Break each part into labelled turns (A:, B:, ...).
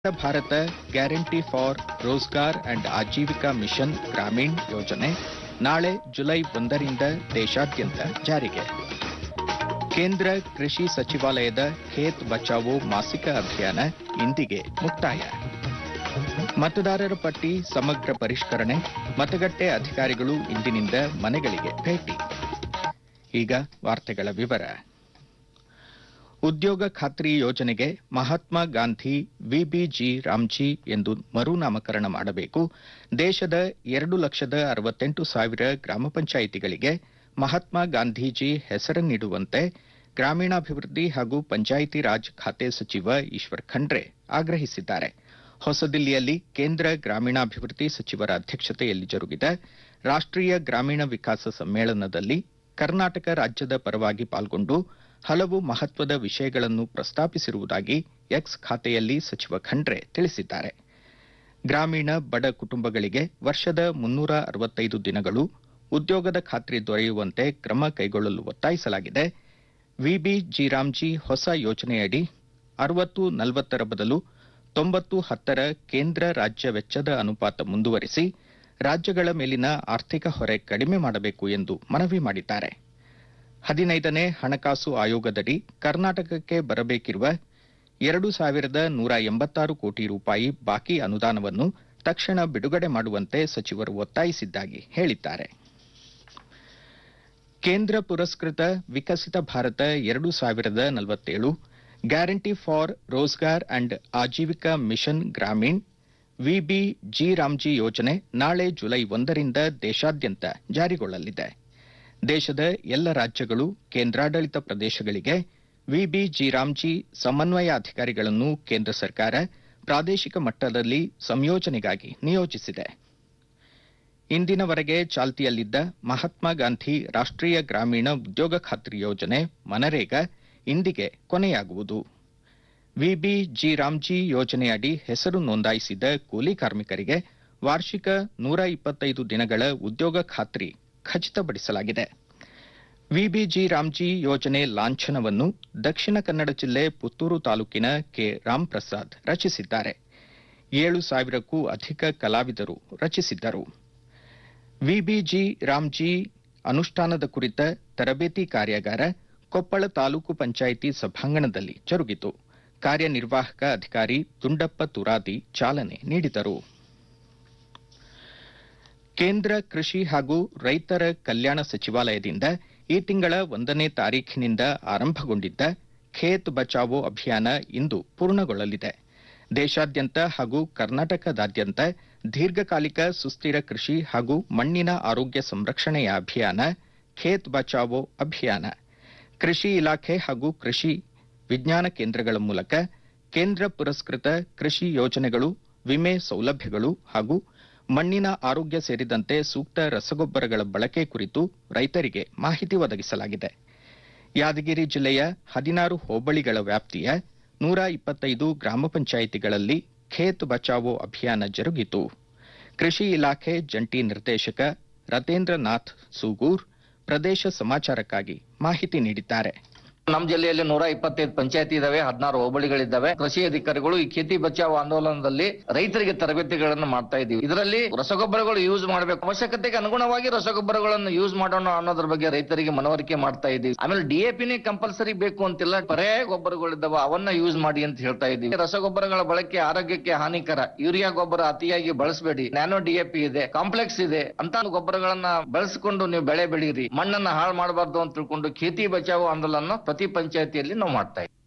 A: Bharat guarantee for Rozgar and Ajeevika mission Grameen ಯೋಜನೆ ನಾಳೆ July ಒಂದರಿಂದ ದೇಶಾದ್ಯಂತ ಜಾರಿಗೆ ಕೇಂದ್ರ ಕೃಷಿ ಸಚಿವಾಲಯದ ಖೇತ್ ಬಚಾವೋ ಮಾಸಿಕ ಅಭಿಯಾನ ಇಂದಿಗೆ ಮುಕ್ತಾಯ ಮತದಾರರ ಪಟ್ಟಿ ಸಮಗ್ರ ಪರಿಷ್ಕರಣೆ ಮತಗಟ್ಟೆ ಅಧಿಕಾರಿಗಳು ಇಂದಿನಿಂದ ಮನೆಗಳಿಗೆ ಭೇಟಿ ಈಗ ವಾರ್ತೆಗಳ ವಿವರ ಉದ್ಯೋಗ ಖಾತ್ರಿ ಯೋಜನೆಗೆ ಮಹಾತ್ಮ ಗಾಂಧಿ ವಿಬಿಜಿ ರಾಮ್ಜಿ ಎಂದು ಮರುನಾಮಕರಣ ಮಾಡಬೇಕು ದೇಶದ ಎರಡು ಲಕ್ಷದ ಅರವತ್ತೆಂಟು ಸಾವಿರ ಗ್ರಾಮ ಪಂಚಾಯಿತಿಗಳಿಗೆ ಮಹಾತ್ಮ ಗಾಂಧೀಜಿ ಹೆಸರನ್ನಿಡುವಂತೆ ಗ್ರಾಮೀಣಾಭಿವೃದ್ಧಿ ಹಾಗೂ ಪಂಚಾಯಿತಿ ರಾಜ್ ಖಾತೆ ಸಚಿವ ಈಶ್ವರ್ ಖಂಡ್ರೆ ಆಗ್ರಹಿಸಿದ್ದಾರೆ ಹೊಸದಿಲ್ಲಿಯಲ್ಲಿ ಕೇಂದ್ರ ಗ್ರಾಮೀಣಾಭಿವೃದ್ಧಿ ಸಚಿವರ ಅಧ್ಯಕ್ಷತೆಯಲ್ಲಿ ಜರುಗಿದ ರಾಷ್ಟೀಯ ಗ್ರಾಮೀಣ ವಿಕಾಸ ಸಮ್ಮೇಳನದಲ್ಲಿ ಕರ್ನಾಟಕ ರಾಜ್ಯದ ಪರವಾಗಿ ಪಾಲ್ಗೊಂಡು ಹಲವು ಮಹತ್ವದ ವಿಷಯಗಳನ್ನು ಪ್ರಸ್ತಾಪಿಸಿರುವುದಾಗಿ ಎಕ್ಸ್ ಖಾತೆಯಲ್ಲಿ ಸಚಿವ ಖಂಡ್ರೆ ತಿಳಿಸಿದ್ದಾರೆ ಗ್ರಾಮೀಣ ಬಡ ಕುಟುಂಬಗಳಿಗೆ ವರ್ಷದ ಮುನ್ನೂರ ಅರವತ್ತೈದು ದಿನಗಳು ಉದ್ಯೋಗದ ಖಾತ್ರಿ ದೊರೆಯುವಂತೆ ಕ್ರಮ ಕೈಗೊಳ್ಳಲು ಒತ್ತಾಯಿಸಲಾಗಿದೆ ವಿಬಿ ಜಿರಾಮ್ಜಿ ಹೊಸ ಯೋಜನೆಯಡಿ ಅರವತ್ತು ನಲವತ್ತರ ಬದಲು ತೊಂಬತ್ತು ಹತ್ತರ ಕೇಂದ್ರ ರಾಜ್ಯ ವೆಚ್ಚದ ಅನುಪಾತ ಮುಂದುವರಿಸಿ ರಾಜ್ಯಗಳ ಮೇಲಿನ ಆರ್ಥಿಕ ಹೊರೆ ಕಡಿಮೆ ಮಾಡಬೇಕು ಎಂದು ಮನವಿ ಮಾಡಿದ್ದಾರೆ ಹದಿನೈದನೇ ಹಣಕಾಸು ಆಯೋಗದಡಿ ಕರ್ನಾಟಕಕ್ಕೆ ಬರಬೇಕಿರುವ ಎರಡು ಸಾವಿರದ ನೂರ ಎಂಬತ್ತಾರು ಕೋಟಿ ರೂಪಾಯಿ ಬಾಕಿ ಅನುದಾನವನ್ನು ತಕ್ಷಣ ಬಿಡುಗಡೆ ಮಾಡುವಂತೆ ಸಚಿವರು ಒತ್ತಾಯಿಸಿದ್ದಾಗಿ ಹೇಳಿದ್ದಾರೆ ಕೇಂದ್ರ ಪುರಸ್ಕೃತ ವಿಕಸಿತ ಭಾರತ ಎರಡು ಸಾವಿರದ ನಲವತ್ತೇಳು guarantee for Rozgar and Ajeevika mission Grameen VB G RAM G ಯೋಜನೆ ನಾಳೆ ಜುಲೈ ಒಂದರಿಂದ ದೇಶಾದ್ಯಂತ ಜಾರಿಗೊಳ್ಳಲಿದೆ ದೇಶದ ಎಲ್ಲ ರಾಜ್ಯಗಳು ಕೇಂದ್ರಾಡಳಿತ ಪ್ರದೇಶಗಳಿಗೆ ವಿಬಿ ಜಿ ರಾಮ್ಜಿ ಸಮನ್ವಯಾಧಿಕಾರಿಗಳನ್ನು ಕೇಂದ್ರ ಸರ್ಕಾರ ಪ್ರಾದೇಶಿಕ ಮಟ್ಟದಲ್ಲಿ ಸಂಯೋಜನೆಗಾಗಿ ನಿಯೋಜಿಸಿದೆ ಇಂದಿನವರೆಗೆ ಚಾಲ್ತಿಯಲ್ಲಿದ್ದ ಮಹಾತ್ಮ ಗಾಂಧಿ ರಾಷ್ಟೀಯ ಗ್ರಾಮೀಣ ಉದ್ಯೋಗ ಖಾತ್ರಿ ಯೋಜನೆ ಮನರೇಗಾ ಇಂದಿಗೆ ಕೊನೆಯಾಗುವುದು ವಿಬಿ ಜಿ ರಾಮ್ಜಿ ಯೋಜನೆಯಡಿ ಹೆಸರು ನೋಂದಾಯಿಸಿದ ಕೂಲಿ ಕಾರ್ಮಿಕರಿಗೆ ವಾರ್ಷಿಕ ನೂರ ಇಪ್ಪತ್ತೈದು ದಿನಗಳ ಉದ್ಯೋಗ ಖಾತ್ರಿ ಖಚಿತಪಡಿಸಲಾಗಿದೆ ವಿಬಿಜಿ ರಾಮ್ಜಿ ಯೋಜನೆ ಲಾಂಛನವನ್ನು ದಕ್ಷಿಣ ಕನ್ನಡ ಜಿಲ್ಲೆ ಪುತ್ತೂರು ತಾಲೂಕಿನ ಕೆ ರಾಮ್ಪ್ರಸಾದ್ ರಚಿಸಿದ್ದಾರೆ ಏಳು ಸಾವಿರಕ್ಕೂ ಅಧಿಕ ಕಲಾವಿದರು ರಚಿಸಿದ್ದರು ವಿಬಿಜಿ ರಾಮ್ಜಿ ಅನುಷ್ಠಾನದ ಕುರಿತ ತರಬೇತಿ ಕಾರ್ಯಾಗಾರ ಕೊಪ್ಪಳ ತಾಲೂಕು ಪಂಚಾಯಿತಿ ಸಭಾಂಗಣದಲ್ಲಿ ಜರುಗಿತು ಕಾರ್ಯನಿರ್ವಾಹಕ ಅಧಿಕಾರಿ ದುಂಡಪ್ಪ ತುರಾದಿ ಚಾಲನೆ ನೀಡಿದರು ಕೇಂದ್ರ ಕೃಷಿ ಹಾಗೂ ರೈತರ ಕಲ್ಯಾಣ ಸಚಿವಾಲಯದಿಂದ ಈ ತಿಂಗಳ ಒಂದನೇ ತಾರೀಖಿನಿಂದ ಆರಂಭಗೊಂಡಿದ್ದ ಖೇತ್ ಬಚಾವೋ ಅಭಿಯಾನ ಇಂದು ಪೂರ್ಣಗೊಳ್ಳಲಿದೆ ದೇಶಾದ್ಯಂತ ಹಾಗೂ ಕರ್ನಾಟಕದಾದ್ಯಂತ ದೀರ್ಘಕಾಲಿಕ ಸುಸ್ಥಿರ ಕೃಷಿ ಹಾಗೂ ಮಣ್ಣಿನ ಆರೋಗ್ಯ ಸಂರಕ್ಷಣೆಯ ಅಭಿಯಾನ ಖೇತ್ ಬಚಾವೋ ಅಭಿಯಾನ ಕೃಷಿ ಇಲಾಖೆ ಹಾಗೂ ಕೃಷಿ ವಿಜ್ಞಾನ ಕೇಂದ್ರಗಳ ಮೂಲಕ ಕೇಂದ್ರ ಪುರಸ್ಕೃತ ಕೃಷಿ ಯೋಜನೆಗಳು ವಿಮೆ ಸೌಲಭ್ಯಗಳು ಹಾಗೂ ಮಣ್ಣಿನ ಆರೋಗ್ಯ ಸೇರಿದಂತೆ ಸೂಕ್ತ ರಸಗೊಬ್ಬರಗಳ ಬಳಕೆ ಕುರಿತು ರೈತರಿಗೆ ಮಾಹಿತಿ ಒದಗಿಸಲಾಗಿದೆ ಯಾದಗಿರಿ ಜಿಲ್ಲೆಯ ಹದಿನಾರು ಹೋಬಳಿಗಳ ವ್ಯಾಪ್ತಿಯ ನೂರ ಇಪ್ಪತ್ತೈದು ಗ್ರಾಮ ಪಂಚಾಯಿತಿಗಳಲ್ಲಿ ಖೇತ್ ಬಚಾವೋ ಅಭಿಯಾನ ಜರುಗಿತು ಕೃಷಿ ಇಲಾಖೆ ಜಂಟಿ ನಿರ್ದೇಶಕ ರತೇಂದ್ರ ನಾಥ್ ಸೂಗೂರ್ ಪ್ರದೇಶ ಸಮಾಚಾರಕ್ಕಾಗಿ ಮಾಹಿತಿ ನೀಡಿದ್ದಾರೆ
B: ನಮ್ಮ ಜಿಲ್ಲೆಯಲ್ಲಿ ನೂರ ಇಪ್ಪತ್ತೈದು ಪಂಚಾಯತಿ ಇದಾವೆ ಹದಿನಾರು ಹೋಬಳಿಗಳಿದ್ದಾವೆ ಕೃಷಿ ಅಧಿಕಾರಿಗಳು ಈ ಖೇತಿ ಬಚಾವ್ ಆಂದೋಲನದಲ್ಲಿ ರೈತರಿಗೆ ತರಬೇತಿಗಳನ್ನು ಮಾಡ್ತಾ ಇದೀವಿ ಇದರಲ್ಲಿ ರಸಗೊಬ್ಬರಗಳು ಯೂಸ್ ಮಾಡಬೇಕು ಅವಶ್ಯಕತೆಗೆ ಅನುಗುಣವಾಗಿ ರಸಗೊಬ್ಬರಗಳನ್ನು ಯೂಸ್ ಮಾಡೋಣ ಅನ್ನೋದ್ರ ಬಗ್ಗೆ ರೈತರಿಗೆ ಮನವರಿಕೆ ಮಾಡ್ತಾ ಇದೀವಿ ಆಮೇಲೆ ಡಿಎಪಿನೇ ಕಂಪಲ್ಸರಿ ಬೇಕು ಅಂತಿಲ್ಲ ಪರ್ಯಾಯ ಗೊಬ್ಬರಗಳಿದ್ದಾವೆ ಅವನ್ನ ಯೂಸ್ ಮಾಡಿ ಅಂತ ಹೇಳ್ತಾ ಇದೀವಿ ರಸಗೊಬ್ಬರಗಳ ಬಳಕೆ ಆರೋಗ್ಯಕ್ಕೆ ಹಾನಿಕರ ಯೂರಿಯಾ ಗೊಬ್ಬರ ಅತಿಯಾಗಿ ಬಳಸಬೇಡಿ ನ್ಯಾನೋ ಡಿಎಪಿ ಇದೆ ಕಾಂಪ್ಲೆಕ್ಸ್ ಇದೆ ಅಂತ ಗೊಬ್ಬರಗಳನ್ನ ಬಳಸಿಕೊಂಡು ನೀವು ಬೆಳೆ ಬೆಳೀರಿ ಮಣ್ಣನ್ನ ಹಾಳು ಮಾಡಬಾರ್ದು ಅಂತ ತಿಳ್ಕೊಂಡು ಖೇತಿ ಬಚಾವ್ ಆಂದೋಲನ ಪ್ರತಿ ಪಂಚಾಯತಿಯಲ್ಲಿ ನಾವು ಮಾಡ್ತಾ ಇದ್ದೀವಿ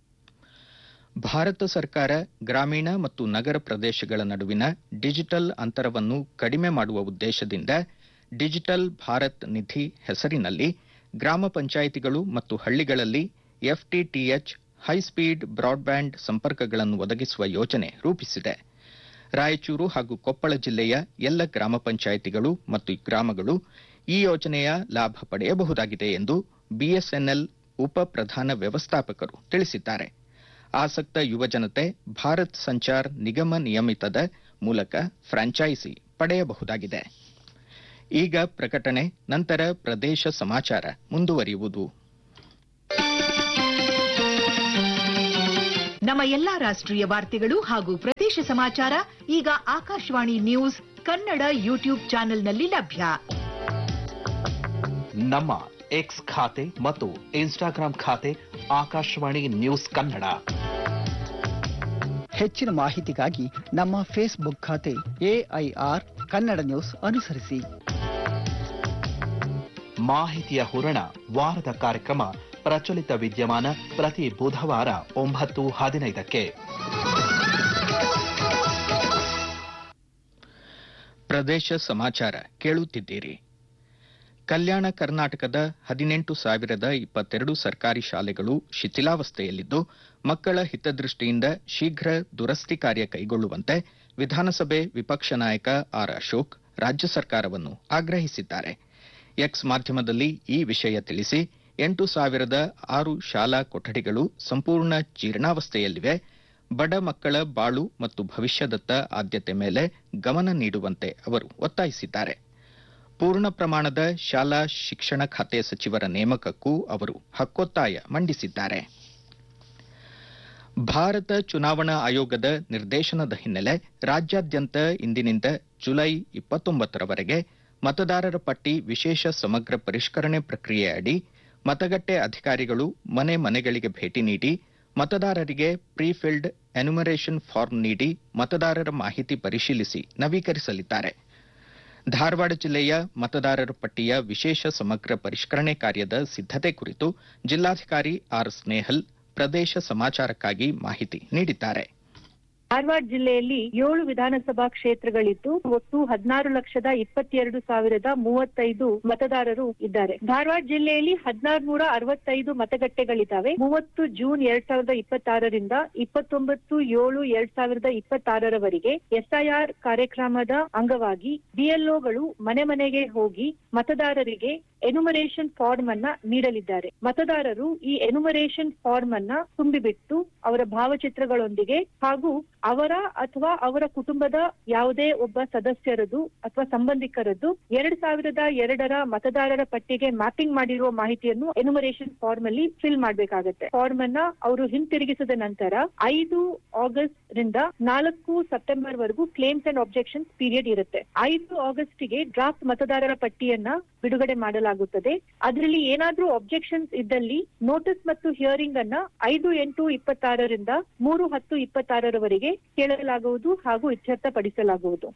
A: ಭಾರತ ಸರ್ಕಾರ ಗ್ರಾಮೀಣ ಮತ್ತು ನಗರ ಪ್ರದೇಶಗಳ ನಡುವಿನ ಡಿಜಿಟಲ್ ಅಂತರವನ್ನು ಕಡಿಮೆ ಮಾಡುವ ಉದ್ದೇಶದಿಂದ ಡಿಜಿಟಲ್ ಭಾರತ್ ನಿಧಿ ಹೆಸರಿನಲ್ಲಿ ಗ್ರಾಮ ಪಂಚಾಯಿತಿಗಳು ಮತ್ತು ಹಳ್ಳಿಗಳಲ್ಲಿ ಎಫ್ಟಿಟಿಎಚ್ ಹೈಸ್ಪೀಡ್ ಬ್ರಾಡ್ಬ್ಯಾಂಡ್ ಸಂಪರ್ಕಗಳನ್ನು ಒದಗಿಸುವ ಯೋಜನೆ ರೂಪಿಸಿದೆ ರಾಯಚೂರು ಹಾಗೂ ಕೊಪ್ಪಳ ಜಿಲ್ಲೆಯ ಎಲ್ಲ ಗ್ರಾಮ ಪಂಚಾಯಿತಿಗಳು ಮತ್ತು ಗ್ರಾಮಗಳು ಈ ಯೋಜನೆಯ ಲಾಭ ಪಡೆಯಬಹುದಾಗಿದೆ ಎಂದು ಬಿಎಸ್ಎನ್ಎಲ್ ಉಪ ಪ್ರಧಾನ ವ್ಯವಸ್ಥಾಪಕರು ತಿಳಿಸಿದ್ದಾರೆ ಆಸಕ್ತ ಯುವಜನತೆ ಭಾರತ್ ಸಂಚಾರ್ ನಿಗಮ ನಿಯಮಿತದ ಮೂಲಕ ಫ್ರಾಂಚೈಸಿ ಪಡೆಯಬಹುದಾಗಿದೆ ಈಗ ಪ್ರಕಟಣೆ ನಂತರ ಪ್ರದೇಶ ಸಮಾಚಾರ ಮುಂದುವರಿಯುವುದು
C: ನಮ್ಮ ಎಲ್ಲಾ ರಾಷ್ಟ್ರೀಯ ವಾರ್ತೆಗಳು ಹಾಗೂ ಪ್ರದೇಶ ಸಮಾಚಾರ ಈಗ ಆಕಾಶವಾಣಿ ನ್ಯೂಸ್ ಕನ್ನಡ ಯೂಟ್ಯೂಬ್ ಚಾನೆಲ್ನಲ್ಲಿ ಲಭ್ಯ
D: ನಮ್ಮ ಎಕ್ಸ್ ಖಾತೆ ಮತ್ತು ಇನ್ಸ್ಟಾಗ್ರಾಂ ಖಾತೆ ಆಕಾಶವಾಣಿ ನ್ಯೂಸ್ ಕನ್ನಡ
E: ಹೆಚ್ಚಿನ ಮಾಹಿತಿಗಾಗಿ ನಮ್ಮ ಫೇಸ್ಬುಕ್ ಖಾತೆ ಎಐಆರ್ ಕನ್ನಡ ನ್ಯೂಸ್ ಅನುಸರಿಸಿ
D: ಮಾಹಿತಿಯ ಹೂರಣ ವಾರದ ಕಾರ್ಯಕ್ರಮ ಪ್ರಚಲಿತ ವಿದ್ಯಮಾನ ಪ್ರತಿ ಬುಧವಾರ ಒಂಬತ್ತು ಹದಿನೈದಕ್ಕೆ
A: ಪ್ರದೇಶ ಸಮಾಚಾರ ಕೇಳುತ್ತಿದ್ದೀರಿ ಕಲ್ಯಾಣ ಕರ್ನಾಟಕದ ಹದಿನೆಂಟು ಸಾವಿರದ ಇಪ್ಪತ್ತೆರಡು ಸರ್ಕಾರಿ ಶಾಲೆಗಳು ಶಿಥಿಲಾವಸ್ಥೆಯಲ್ಲಿದ್ದು ಮಕ್ಕಳ ಹಿತದೃಷ್ಟಿಯಿಂದ ಶೀಘ್ರ ದುರಸ್ತಿ ಕಾರ್ಯ ಕೈಗೊಳ್ಳುವಂತೆ ವಿಧಾನಸಭೆ ವಿಪಕ್ಷ ನಾಯಕ ಆರ್ ಅಶೋಕ್ ರಾಜ್ಯ ಸರ್ಕಾರವನ್ನು ಆಗ್ರಹಿಸಿದ್ದಾರೆ ಎಕ್ಸ್ ಮಾಧ್ಯಮದಲ್ಲಿ ಈ ವಿಷಯ ತಿಳಿಸಿ ಎಂಟು ಸಾವಿರದ ಆರು ಶಾಲಾ ಕೊಠಡಿಗಳು ಸಂಪೂರ್ಣ ಜೀರ್ಣಾವಸ್ಥೆಯಲ್ಲಿವೆ ಬಡ ಮಕ್ಕಳ ಬಾಳು ಮತ್ತು ಭವಿಷ್ಯದತ್ತ ಆದ್ಯತೆ ಮೇಲೆ ಗಮನ ನೀಡುವಂತೆ ಅವರು ಒತ್ತಾಯಿಸಿದ್ದಾರೆ ಪೂರ್ಣ ಪ್ರಮಾಣದ ಶಾಲಾ ಶಿಕ್ಷಣ ಖಾತೆ ಸಚಿವರ ನೇಮಕಕ್ಕೂ ಅವರು ಹಕ್ಕೊತ್ತಾಯ ಮಂಡಿಸಿದ್ದಾರೆ ಭಾರತ ಚುನಾವಣಾ ಆಯೋಗದ ನಿರ್ದೇಶನದ ಹಿನ್ನೆಲೆ ರಾಜ್ಯಾದ್ಯಂತ ಇಂದಿನಿಂದ ಜುಲೈ ಇಪ್ಪತ್ತೊಂಬತ್ತರವರೆಗೆ ಮತದಾರರ ಪಟ್ಟಿ ವಿಶೇಷ ಸಮಗ್ರ ಪರಿಷ್ಕರಣೆ ಪ್ರಕ್ರಿಯೆ ಅಡಿ ಮತಗಟ್ಟೆ ಅಧಿಕಾರಿಗಳು ಮನೆ ಮನೆಗಳಿಗೆ ಭೇಟಿ ನೀಡಿ ಮತದಾರರಿಗೆ ಪ್ರೀಫಿಲ್ಡ್ ಎನ್ಯುಮರೇಷನ್ ಫಾರ್ಮ್ ನೀಡಿ ಮತದಾರರ ಮಾಹಿತಿ ಪರಿಶೀಲಿಸಿ ನವೀಕರಿಸಲಿದ್ದಾರೆ ಧಾರವಾಡ ಜಿಲ್ಲೆಯ ಮತದಾರರ ಪಟ್ಟಿಯ ವಿಶೇಷ ಸಮಗ್ರ ಪರಿಷ್ಕರಣೆ ಕಾರ್ಯದ ಸಿದ್ಧತೆ ಕುರಿತು ಜಿಲ್ಲಾಧಿಕಾರಿ ಆರ್ ಸ್ನೇಹಲ್ ಪ್ರದೇಶ ಸಮಾಚಾರಕ್ಕಾಗಿ ಮಾಹಿತಿ ನೀಡಿದ್ದಾರೆ
F: ಧಾರವಾಡ ಜಿಲ್ಲೆಯಲ್ಲಿ ಏಳು ವಿಧಾನಸಭಾ ಕ್ಷೇತ್ರಗಳಿದ್ದು ಒಟ್ಟು ಹದಿನಾರು ಲಕ್ಷದ ಇಪ್ಪತ್ತೆರಡು ಸಾವಿರದ ಮೂವತ್ತೈದು ಮತದಾರರು ಇದ್ದಾರೆ ಧಾರವಾಡ ಜಿಲ್ಲೆಯಲ್ಲಿ ಹದಿನಾರು ನೂರ ಅರವತ್ತೈದು ಮತಗಟ್ಟೆಗಳಿದ್ದಾವೆ ಮೂವತ್ತು ಜೂನ್ ಎರಡ್ ಸಾವಿರದ ಇಪ್ಪತ್ತಾರರಿಂದ ಇಪ್ಪತ್ತೊಂಬತ್ತು ಏಳು ಎರಡ್ ಸಾವಿರದ ಇಪ್ಪತ್ತಾರರವರೆಗೆ ಎಸ್ಐಆರ್ ಕಾರ್ಯಕ್ರಮದ ಅಂಗವಾಗಿ ಬಿಎಲ್ಒಗಳು ಮನೆ ಮನೆಗೆ ಹೋಗಿ ಮತದಾರರಿಗೆ ಎನುಮರೇಷನ್ ಫಾರ್ಮ್ ಅನ್ನ ನೀಡಲಿದ್ದಾರೆ ಮತದಾರರು ಈ ಎನುಮರೇಷನ್ ಫಾರ್ಮ್ ಅನ್ನ ತುಂಬಿಬಿಟ್ಟು ಅವರ ಭಾವಚಿತ್ರಗಳೊಂದಿಗೆ ಹಾಗೂ ಅವರ ಅಥವಾ ಅವರ ಕುಟುಂಬದ ಯಾವುದೇ ಒಬ್ಬ ಸದಸ್ಯರದು ಅಥವಾ ಸಂಬಂಧಿಕರದ್ದು ಎರಡ್ ಸಾವಿರದ ಎರಡರ ಮತದಾರರ ಪಟ್ಟಿಗೆ ಮ್ಯಾಪಿಂಗ್ ಮಾಡಿರುವ ಮಾಹಿತಿಯನ್ನು ಎನುಮರೇಷನ್ ಫಾರ್ಮ್ ಅಲ್ಲಿ ಫಿಲ್ ಮಾಡಬೇಕಾಗತ್ತೆ ಫಾರ್ಮ್ ಅನ್ನ ಅವರು ಹಿಂತಿರುಗಿಸಿದ ನಂತರ ಐದು ಆಗಸ್ಟ್ ರಿಂದ ನಾಲ್ಕು ಸೆಪ್ಟೆಂಬರ್ ವರೆಗೂ ಕ್ಲೇಮ್ಸ್ ಅಂಡ್ ಆಬ್ಜೆಕ್ಷನ್ಸ್ ಪೀರಿಯಡ್ ಇರುತ್ತೆ ಐದು ಆಗಸ್ಟ್ ಗೆ ಡ್ರಾಫ್ಟ್ ಮತದಾರರ ಪಟ್ಟಿಯನ್ನ ಬಿಡುಗಡೆ ಮಾಡಲಾಗುತ್ತದೆ ಅದರಲ್ಲಿ ಏನಾದ್ರೂ ಅಬ್ಜೆಕ್ಷನ್ಸ್ ಇದ್ದಲ್ಲಿ ನೋಟಿಸ್ ಮತ್ತು ಹಿಯರಿಂಗ್ ಅನ್ನ ಐದು ಎಂಟು ಇಪ್ಪತ್ತಾರರಿಂದ ಮೂರು ಹತ್ತು ಇಪ್ಪತ್ತಾರರವರೆಗೆ ಕೇಳಲಾಗುವುದು ಹಾಗೂ ಇತ್ಯರ್ಥಪಡಿಸಲಾಗುವುದು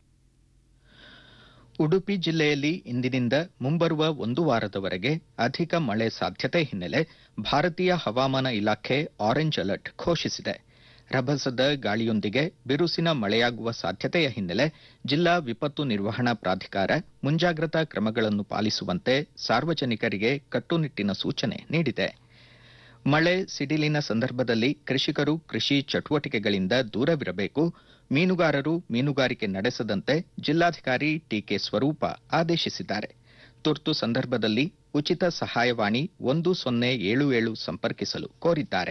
A: ಉಡುಪಿ ಜಿಲ್ಲೆಯಲ್ಲಿ ಇಂದಿನಿಂದ ಮುಂಬರುವ ಒಂದು ವಾರದವರೆಗೆ ಅಧಿಕ ಮಳೆ ಸಾಧ್ಯತೆ ಹಿನ್ನೆಲೆ ಭಾರತೀಯ ಹವಾಮಾನ ಇಲಾಖೆ ಆರೆಂಜ್ ಅಲರ್ಟ್ ಘೋಷಿಸಿದೆ ರಭಸದ ಗಾಳಿಯೊಂದಿಗೆ ಬಿರುಸಿನ ಮಳೆಯಾಗುವ ಸಾಧ್ಯತೆಯ ಹಿನ್ನೆಲೆ ಜಿಲ್ಲಾ ವಿಪತ್ತು ನಿರ್ವಹಣಾ ಪ್ರಾಧಿಕಾರ ಮುಂಜಾಗ್ರತಾ ಕ್ರಮಗಳನ್ನು ಪಾಲಿಸುವಂತೆ ಸಾರ್ವಜನಿಕರಿಗೆ ಕಟ್ಟುನಿಟ್ಟಿನ ಸೂಚನೆ ನೀಡಿದೆ ಮಳೆ ಸಿಡಿಲಿನ ಸಂದರ್ಭದಲ್ಲಿ ಕೃಷಿಕರು ಕೃಷಿ ಚಟುವಟಿಕೆಗಳಿಂದ ದೂರವಿರಬೇಕು ಮೀನುಗಾರರು ಮೀನುಗಾರಿಕೆ ನಡೆಸದಂತೆ ಜಿಲ್ಲಾಧಿಕಾರಿ ಟಿಕೆ ಸ್ವರೂಪ ಆದೇಶಿಸಿದ್ದಾರೆ ತುರ್ತು ಸಂದರ್ಭದಲ್ಲಿ ಉಚಿತ ಸಹಾಯವಾಣಿ ಒಂದು ಸೊನ್ನೆ ಏಳು ಏಳು ಸಂಪರ್ಕಿಸಲು ಕೋರಿದ್ದಾರೆ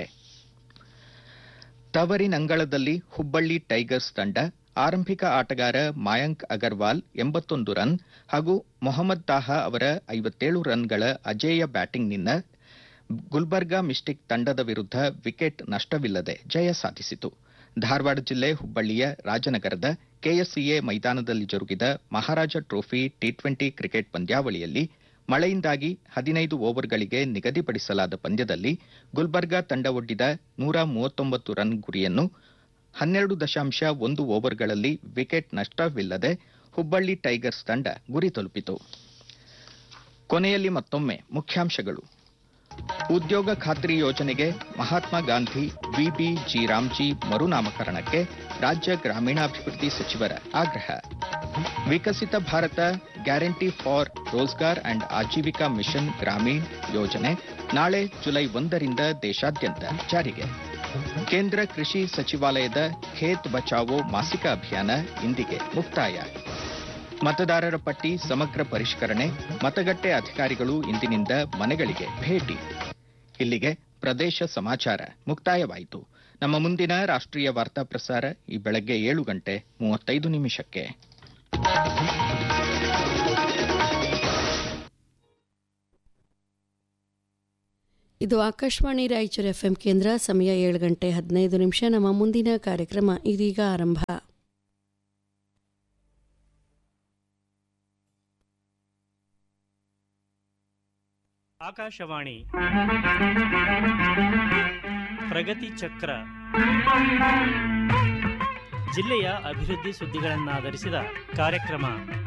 A: ತವರಿನಂಗಳದಲ್ಲಿ ಹುಬ್ಬಳ್ಳಿ ಟೈಗರ್ಸ್ ತಂಡ ಆರಂಭಿಕ ಆಟಗಾರ ಮಾಯಾಂಕ್ ಅಗರ್ವಾಲ್ ಎಂಬತ್ತೊಂದು ರನ್ ಹಾಗೂ ಮೊಹಮ್ಮದ್ ತಾಹಾ ಅವರ ಐವತ್ತೇಳು ರನ್ಗಳ ಅಜೇಯ ಬ್ಯಾಟಿಂಗ್ನಿಂದ ಗುಲ್ಬರ್ಗಾ ಮಿಸ್ಟಿಕ್ ತಂಡದ ವಿರುದ್ಧ ವಿಕೆಟ್ ನಷ್ಟವಿಲ್ಲದೆ ಜಯ ಸಾಧಿಸಿತು ಧಾರವಾಡ ಜಿಲ್ಲೆ ಹುಬ್ಬಳ್ಳಿಯ ರಾಜನಗರದ ಕೆಎಸ್ಸಿಎ ಮೈದಾನದಲ್ಲಿ ಜರುಗಿದ Maharaja trophy T twenty cricket ಪಂದ್ಯಾವಳಿಯಲ್ಲಿ ಮಳೆಯಿಂದಾಗಿ ಹದಿನೈದು ಓವರ್ಗಳಿಗೆ ನಿಗದಿಪಡಿಸಲಾದ ಪಂದ್ಯದಲ್ಲಿ ಗುಲ್ಬರ್ಗಾ ತಂಡ ಒಡ್ಡಿದ ನೂರ ಮೂವತ್ತೊಂಬತ್ತು ರನ್ ಗುರಿಯನ್ನು ಹನ್ನೆರಡು ದಶಾಂಶ ಒಂದು ಓವರ್ಗಳಲ್ಲಿ ವಿಕೆಟ್ ನಷ್ಟವಿಲ್ಲದೆ ಹುಬ್ಬಳ್ಳಿ ಟೈಗರ್ಸ್ ತಂಡ ಗುರಿ ತಲುಪಿತು ಕೊನೆಯಲ್ಲಿ ಮತ್ತೊಮ್ಮೆ ಮುಖ್ಯಾಂಶಗಳು ಉದ್ಯೋಗ ಖಾತ್ರಿ ಯೋಜನೆಗೆ Mahatma Gandhi VB G RAM G ಮರುನಾಮಕರಣಕ್ಕೆ ರಾಜ್ಯ ಗ್ರಾಮೀಣಾಭಿವೃದ್ಧಿ ಸಚಿವರ ಆಗ್ರಹ Viksit Bharat guarantee for Rozgar and Ajeevika mission Grameen ಯೋಜನೆ ನಾಳೆ ಜುಲೈ ಒಂದರಿಂದ ದೇಶಾದ್ಯಂತ ಜಾರಿಗೆ ಕೇಂದ್ರ ಕೃಷಿ ಸಚಿವಾಲಯದ ಖೇತ್ ಬಚಾವೋ ಮಾಸಿಕ ಅಭಿಯಾನ ಇಂದಿಗೆ ಮುಕ್ತಾಯ ಮತದಾರರ ಪಟ್ಟಿ ಸಮಗ್ರ ಪರಿಷ್ಕರಣೆ ಮತಗಟ್ಟೆ ಅಧಿಕಾರಿಗಳು ಇಂದಿನಿಂದ ಮನೆಗಳಿಗೆ ಭೇಟಿ ಇಲ್ಲಿಗೆ ಪ್ರದೇಶ ಸಮಾಚಾರ ಮುಕ್ತಾಯವಾಯಿತು ನಮ್ಮ ಮುಂದಿನ ರಾಷ್ಟ್ರೀಯ ವಾರ್ತಾ ಪ್ರಸಾರ ಈ ಬೆಳಗ್ಗೆ ಏಳು ಗಂಟೆ ಮೂವತ್ತೈದು ನಿಮಿಷಕ್ಕೆ
G: ಇದು ಆಕಾಶವಾಣಿ ರಾಯಚೂರು ಎಫ್ಎಂ ಕೇಂದ್ರ ಸಮಯ ಏಳು ಗಂಟೆ ಹದಿನೈದು ನಿಮಿಷ ನಮ್ಮ ಮುಂದಿನ ಕಾರ್ಯಕ್ರಮ ಇದೀಗ ಆರಂಭ
H: ಆಕಾಶವಾಣಿ ಪ್ರಗತಿ ಚಕ್ರ ಜಿಲ್ಲೆಯ ಅಭಿವೃದ್ಧಿ ಸುದ್ದಿಗಳನ್ನಾಧರಿಸಿದ ಕಾರ್ಯಕ್ರಮ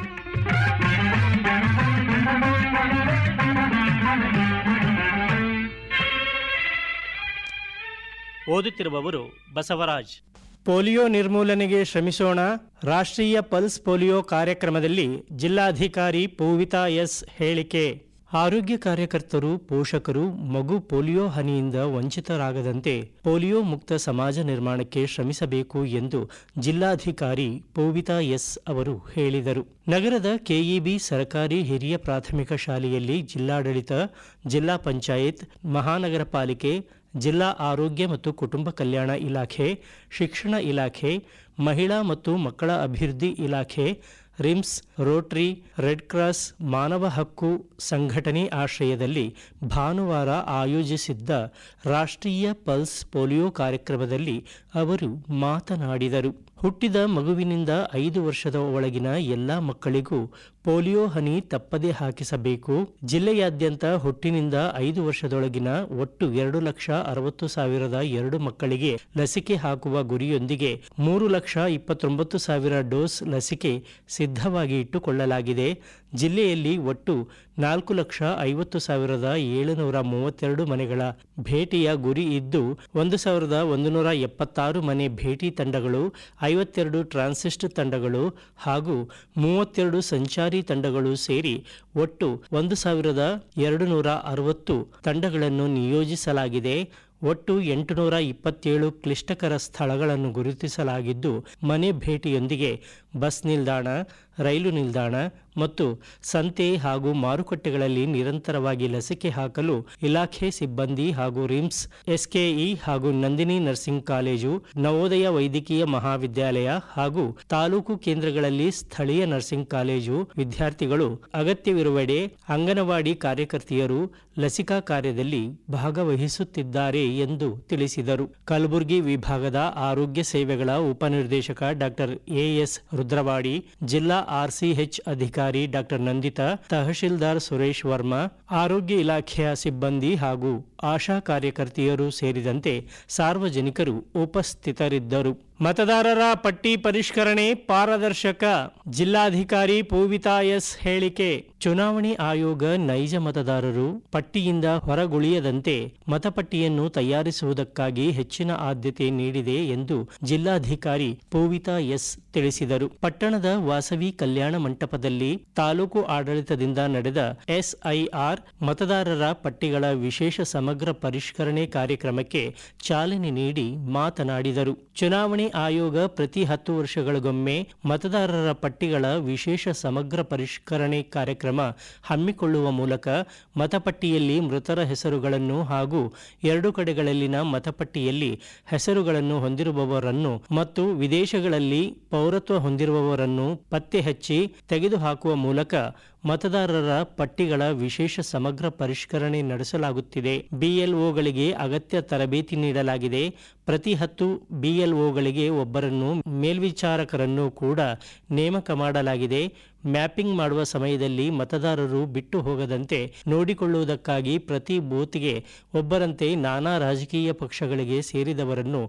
H: ಓದುತ್ತಿರುವವರು ಬಸವರಾಜ್ ಪೋಲಿಯೋ ನಿರ್ಮೂಲನೆಗೆ ಶ್ರಮಿಸೋಣ ರಾಷ್ಟ್ರೀಯ ಪಲ್ಸ್ ಪೋಲಿಯೋ ಕಾರ್ಯಕ್ರಮದಲ್ಲಿ ಜಿಲ್ಲಾಧಿಕಾರಿ ಪೂವಿತಾ ಎಸ್ ಹೇಳಿಕೆ ಆರೋಗ್ಯ ಕಾರ್ಯಕರ್ತರು ಪೋಷಕರು ಮಗು ಪೋಲಿಯೋ ಹನಿಯಿಂದ ವಂಚಿತರಾಗದಂತೆ ಪೋಲಿಯೋ ಮುಕ್ತ ಸಮಾಜ ನಿರ್ಮಾಣಕ್ಕೆ ಶ್ರಮಿಸಬೇಕು ಎಂದು ಜಿಲ್ಲಾಧಿಕಾರಿ ಪೂವಿತಾ ಎಸ್ ಅವರು ಹೇಳಿದರು ನಗರದ ಕೆಇಬಿ ಸರ್ಕಾರಿ ಹಿರಿಯ ಪ್ರಾಥಮಿಕ ಶಾಲೆಯಲ್ಲಿ ಜಿಲ್ಲಾಡಳಿತ ಜಿಲ್ಲಾ ಪಂಚಾಯತ್ ಮಹಾನಗರ ಪಾಲಿಕೆ ಜಿಲ್ಲಾ ಆರೋಗ್ಯ ಮತ್ತು ಕುಟುಂಬ ಕಲ್ಯಾಣ ಇಲಾಖೆ ಶಿಕ್ಷಣ ಇಲಾಖೆ ಮಹಿಳಾ ಮತ್ತು ಮಕ್ಕಳ ಅಭಿವೃದ್ಧಿ ಇಲಾಖೆ ರಿಮ್ಸ್ ರೋಟರಿ ರೆಡ್ ಕ್ರಾಸ್ ಮಾನವ ಹಕ್ಕು ಸಂಘಟನೆ ಆಶ್ರಯದಲ್ಲಿ ಭಾನುವಾರ ಆಯೋಜಿಸಿದ್ದ ರಾಷ್ಟ್ರೀಯ ಪಲ್ಸ್ ಪೋಲಿಯೋ ಕಾರ್ಯಕ್ರಮದಲ್ಲಿ ಅವರು ಮಾತನಾಡಿದರು ಹುಟ್ಟಿದ ಮಗುವಿನಿಂದ ಐದು ವರ್ಷದ ಒಳಗಿನ ಎಲ್ಲ ಮಕ್ಕಳಿಗೂ ಪೋಲಿಯೋ ಹನಿ ತಪ್ಪದೆ ಹಾಕಿಸಬೇಕು ಜಿಲ್ಲೆಯಾದ್ಯಂತ ಹುಟ್ಟಿನಿಂದ ಐದು ವರ್ಷದೊಳಗಿನ ಒಟ್ಟು ಎರಡು ಲಕ್ಷ ಅರವತ್ತು ಸಾವಿರದ ಎರಡು ಮಕ್ಕಳಿಗೆ ಲಸಿಕೆ ಹಾಕುವ ಗುರಿಯೊಂದಿಗೆ ಮೂರು ಲಕ್ಷ ಇಪ್ಪತ್ತೊಂಬತ್ತು ಸಾವಿರ ಡೋಸ್ ಲಸಿಕೆ ಸಿದ್ಧವಾಗಿ ಇಟ್ಟುಕೊಳ್ಳಲಾಗಿದೆ ಜಿಲ್ಲೆಯಲ್ಲಿ ಒಟ್ಟು ನಾಲ್ಕು ಲಕ್ಷ ಐವತ್ತು ಸಾವಿರದ ಏಳುನೂರ ಮೂವತ್ತೆರಡು ಮನೆಗಳ ಭೇಟಿಯ ಗುರಿ ಇದ್ದು ಒಂದು ಸಾವಿರದ ಒಂದು ನೂರ ಎಪ್ಪತ್ತಾರು ಮನೆ ಭೇಟಿ ತಂಡಗಳು ಐವತ್ತೆರಡು ಟ್ರಾನ್ಸಿಸ್ಟ್ ತಂಡಗಳು ಹಾಗೂ ಮೂವತ್ತೆರಡು ಸಂಚಾರಿ ತಂಡಗಳು ಸೇರಿ ಒಟ್ಟು ಒಂದು ಸಾವಿರದ ಎರಡು ನೂರ ಅರವತ್ತು ತಂಡಗಳನ್ನು ನಿಯೋಜಿಸಲಾಗಿದೆ ಒಟ್ಟು ಎಂಟುನೂರ ಇಪ್ಪತ್ತೇಳು ಕ್ಲಿಷ್ಟಕರ ಸ್ಥಳಗಳನ್ನು ಗುರುತಿಸಲಾಗಿದ್ದು ಮನೆ ಭೇಟಿಯೊಂದಿಗೆ ಬಸ್ ನಿಲ್ದಾಣ ರೈಲು ನಿಲ್ದಾಣ ಮತ್ತು ಸಂತೆ ಹಾಗೂ ಮಾರುಕಟ್ಟೆಗಳಲ್ಲಿ ನಿರಂತರವಾಗಿ ಲಸಿಕೆ ಹಾಕಲು ಇಲಾಖೆ ಸಿಬ್ಬಂದಿ ಹಾಗೂ ರಿಮ್ಸ್ ಎಸ್ಕೆಇ ಹಾಗೂ ನಂದಿನಿ ನರ್ಸಿಂಗ್ ಕಾಲೇಜು ನವೋದಯ ವೈದ್ಯಕೀಯ ಮಹಾವಿದ್ಯಾಲಯ ಹಾಗೂ ತಾಲೂಕು ಕೇಂದ್ರಗಳಲ್ಲಿ ಸ್ಥಳೀಯ ನರ್ಸಿಂಗ್ ಕಾಲೇಜು ವಿದ್ಯಾರ್ಥಿಗಳು ಅಗತ್ಯವಿರುವೆಡೆ ಅಂಗನವಾಡಿ ಕಾರ್ಯಕರ್ತೆಯರು ಲಸಿಕಾ ಕಾರ್ಯದಲ್ಲಿ ಭಾಗವಹಿಸುತ್ತಿದ್ದಾರೆ ಎಂದು ತಿಳಿಸಿದರು ಕಲಬುರಗಿ ವಿಭಾಗದ ಆರೋಗ್ಯ ಸೇವೆಗಳ ಉಪನಿರ್ದೇಶಕ ಡಾಕ್ಟರ್ ಎಎಸ್ ರುದ್ರವಾಡಿ ಜಿಲ್ಲಾ ಆರ್ಸಿಎಚ್ ಅಧಿಕಾರಿ ಡಾಕ್ಟರ್ ನಂದಿತಾ ತಹಶೀಲ್ದಾರ್ ಸುರೇಶ್ ವರ್ಮಾ ಆರೋಗ್ಯ ಇಲಾಖೆಯ ಸಿಬ್ಬಂದಿ ಹಾಗೂ ಆಶಾ ಕಾರ್ಯಕರ್ತೆಯರು ಸೇರಿದಂತೆ ಸಾರ್ವಜನಿಕರು ಉಪಸ್ಥಿತರಿದ್ದರು ಮತದಾರರ ಪಟ್ಟಿ ಪರಿಷ್ಕರಣೆ ಪಾರದರ್ಶಕ ಜಿಲ್ಲಾಧಿಕಾರಿ ಪೂವಿತಾ ಎಸ್ ಹೇಳಿಕೆ ಚುನಾವಣೆ ಆಯೋಗ ನೈಜ ಮತದಾರರು ಪಟ್ಟಿಯಿಂದ ಹೊರಗುಳಿಯದಂತೆ ಮತಪಟ್ಟಿಯನ್ನು ತಯಾರಿಸುವುದಕ್ಕಾಗಿ ಹೆಚ್ಚಿನ ಆದ್ಯತೆ ನೀಡಿದೆ ಎಂದು ಜಿಲ್ಲಾಧಿಕಾರಿ ಪೂವಿತಾ ಎಸ್ ತಿಳಿಸಿದರು ಪಟ್ಟಣದ ವಾಸವಿ ಕಲ್ಯಾಣ ಮಂಟಪದಲ್ಲಿ ತಾಲೂಕು ಆಡಳಿತದಿಂದ ನಡೆದ ಎಸ್ಐಆರ್ ಮತದಾರರ ಪಟ್ಟಿಗಳ ವಿಶೇಷ ಸಮಗ್ರ ಪರಿಷ್ಕರಣೆ ಕಾರ್ಯಕ್ರಮಕ್ಕೆ ಚಾಲನೆ ನೀಡಿ ಮಾತನಾಡಿದರು ಚುನಾವಣೆ ಆಯೋಗ ಪ್ರತಿ ಹತ್ತು ವರ್ಷಗಳಿಗೊಮ್ಮೆ ಮತದಾರರ ಪಟ್ಟಿಗಳ ವಿಶೇಷ ಸಮಗ್ರ ಪರಿಷ್ಕರಣೆ ಕಾರ್ಯಕ್ರಮ ಹಮ್ಮಿಕೊಳ್ಳುವ ಮೂಲಕ ಮತಪಟ್ಟಿಯಲ್ಲಿ ಮೃತರ ಹೆಸರುಗಳನ್ನು ಹಾಗೂ ಎರಡು ಕಡೆಗಳಲ್ಲಿನ ಮತಪಟ್ಟಿಯಲ್ಲಿ ಹೆಸರುಗಳನ್ನು ಹೊಂದಿರುವವರನ್ನು ಮತ್ತು ವಿದೇಶಗಳಲ್ಲಿ ಪೌರತ್ವ ಹೊಂದಿರುವವರನ್ನು ಪತ್ತೆ ಹಚ್ಚಿ ತೆಗೆದುಹಾಕುವ ಮೂಲಕ ಮತದಾರರ ಪಟ್ಟಿಗಳ ವಿಶೇಷ ಸಮಗ್ರ ಪರಿಷ್ಕರಣೆ ನಡೆಸಲಾಗುತ್ತಿದೆ ಬಿಎಲ್ಒಗಳಿಗೆ ಅಗತ್ಯ ತರಬೇತಿ ನೀಡಲಾಗಿದೆ ಪ್ರತಿ ಹತ್ತು ಬಿಎಲ್ಒಗಳಿಗೆ ಒಬ್ಬರನ್ನು ಮೇಲ್ವಿಚಾರಕರನ್ನು ಕೂಡ ನೇಮಕ ಮಾಡಲಾಗಿದೆ ಮ್ಯಾಪಿಂಗ್ ಮಾಡುವ ಸಮಯದಲ್ಲಿ ಮತದಾರರು ಬಿಟ್ಟು ಹೋಗದಂತೆ ನೋಡಿಕೊಳ್ಳುವುದಕ್ಕಾಗಿ ಪ್ರತಿ ಬೂತ್ಗೆ ಒಬ್ಬರಂತೆ ನಾನಾ ರಾಜಕೀಯ ಪಕ್ಷಗಳಿಗೆ ಸೇರಿದವರನ್ನು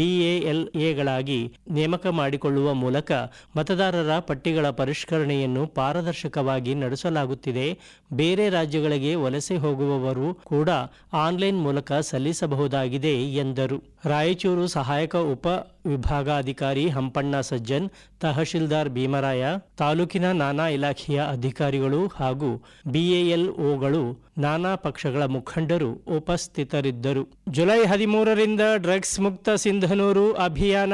H: ಬಿಎಎಲ್ಎಗಳಾಗಿ ನೇಮಕ ಮಾಡಿಕೊಳ್ಳುವ ಮೂಲಕ ಮತದಾರರ ಪಟ್ಟಿಗಳ ಪರಿಷ್ಕರಣೆಯನ್ನು ಪಾರದರ್ಶಕವಾಗಿ ನಡೆಸಲಾಗುತ್ತಿದೆ ಬೇರೆ ರಾಜ್ಯಗಳಿಗೆ ವಲಸೆ ಹೋಗುವವರು ಕೂಡ ಆನ್ಲೈನ್ ಮೂಲಕ ಸಲ್ಲಿಸಬಹುದಾಗಿದೆ ಎಂದರು ರಾಯಚೂರು ಸಹಾಯಕ ಉಪ ವಿಭಾಗಾಧಿಕಾರಿ ಹಂಪಣ್ಣ ಸಜ್ಜನ್ ತಹಶೀಲ್ದಾರ್ ಭೀಮರಾಯ ತಾಲೂಕಿನ ನಾನಾ ಇಲಾಖೆಯ ಅಧಿಕಾರಿಗಳು ಹಾಗೂ ಬಿಎಎಲ್ಒಗಳು ನಾನಾ ಪಕ್ಷಗಳ ಮುಖಂಡರು ಉಪಸ್ಥಿತರಿದ್ದರು ಜುಲೈ ಹದಿಮೂರರಿಂದ ಡ್ರಗ್ಸ್ ಮುಕ್ತ ಸಿಂಧನೂರು ಅಭಿಯಾನ